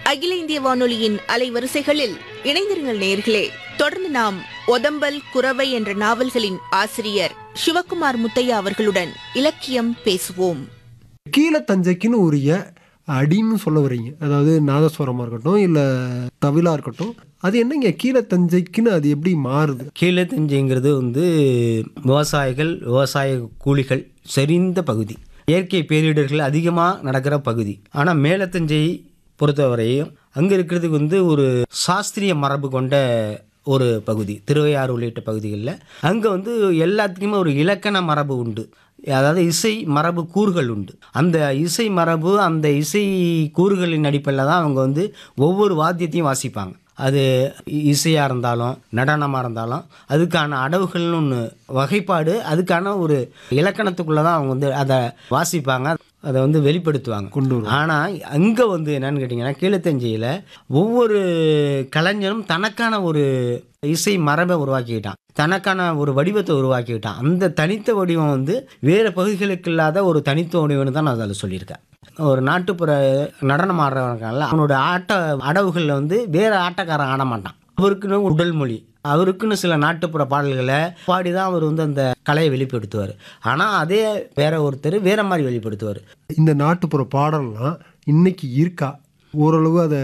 அகில இந்திய வானொலியின் அலைவரிசைகளில் இணைந்திருங்கள் நேர்களே தொடர்ந்து நாம் ஒதம்பல் குரவை என்ற நாவல்களின் ஆசிரியர் சிவகுமார் முத்தையா அவர்களுடன் இலக்கியம் பேசுவோம் கீழே தஞ்சைக்குன்னு உரிய அடின்னு சொல்ல வர்றீங்க அதாவது நாதஸ்வரமாக இருக்கட்டும் இல்லை தவிலா இருக்கட்டும் அது என்னங்க கீழே தஞ்சைக்குன்னு அது எப்படி மாறுது கீழே தஞ்சைங்கிறது வந்து விவசாயிகள் விவசாய கூலிகள் செறிந்த பகுதி இயற்கை பேரிடர்கள் அதிகமாக நடக்கிற பகுதி ஆனால் மேலத்தஞ்சை பொறுத்தவரையும் அங்கே இருக்கிறதுக்கு வந்து ஒரு சாஸ்திரிய மரபு கொண்ட ஒரு பகுதி திருவையாறு உள்ளிட்ட பகுதிகளில் அங்கே வந்து எல்லாத்துக்குமே ஒரு இலக்கண மரபு உண்டு அதாவது இசை மரபு கூறுகள் உண்டு அந்த இசை மரபு அந்த இசை கூறுகளின் அடிப்படையில் தான் அவங்க வந்து ஒவ்வொரு வாத்தியத்தையும் வாசிப்பாங்க அது இசையாக இருந்தாலும் நடனமாக இருந்தாலும் அதுக்கான அடவுகள்னு ஒன்று வகைப்பாடு அதுக்கான ஒரு இலக்கணத்துக்குள்ளே தான் அவங்க வந்து அதை வாசிப்பாங்க அதை வந்து வெளிப்படுத்துவாங்க கொண்டு ஆனால் அங்கே வந்து என்னன்னு கேட்டிங்கன்னா கீழத்தஞ்சையில் ஒவ்வொரு கலைஞரும் தனக்கான ஒரு இசை மரபை உருவாக்கிக்கிட்டான் தனக்கான ஒரு வடிவத்தை உருவாக்கிக்கிட்டான் அந்த தனித்த வடிவம் வந்து வேறு பகுதிகளுக்கு இல்லாத ஒரு தனித்த வடிவம்னு தான் நான் அதில் சொல்லியிருக்கேன் ஒரு நாட்டுப்புற நடனம் ஆடுறவங்கல்ல அவனோட ஆட்ட அடவுகளில் வந்து வேறு ஆட்டக்காரன் ஆட மாட்டான் அவருக்குன்னு உடல் மொழி அவருக்குன்னு சில நாட்டுப்புற பாடல்களை பாடி தான் அவர் வந்து அந்த கலையை வெளிப்படுத்துவார் ஆனால் அதே வேற ஒருத்தர் வேற மாதிரி வெளிப்படுத்துவார் இந்த நாட்டுப்புற பாடல்லாம் இன்னைக்கு இருக்கா ஓரளவு அதை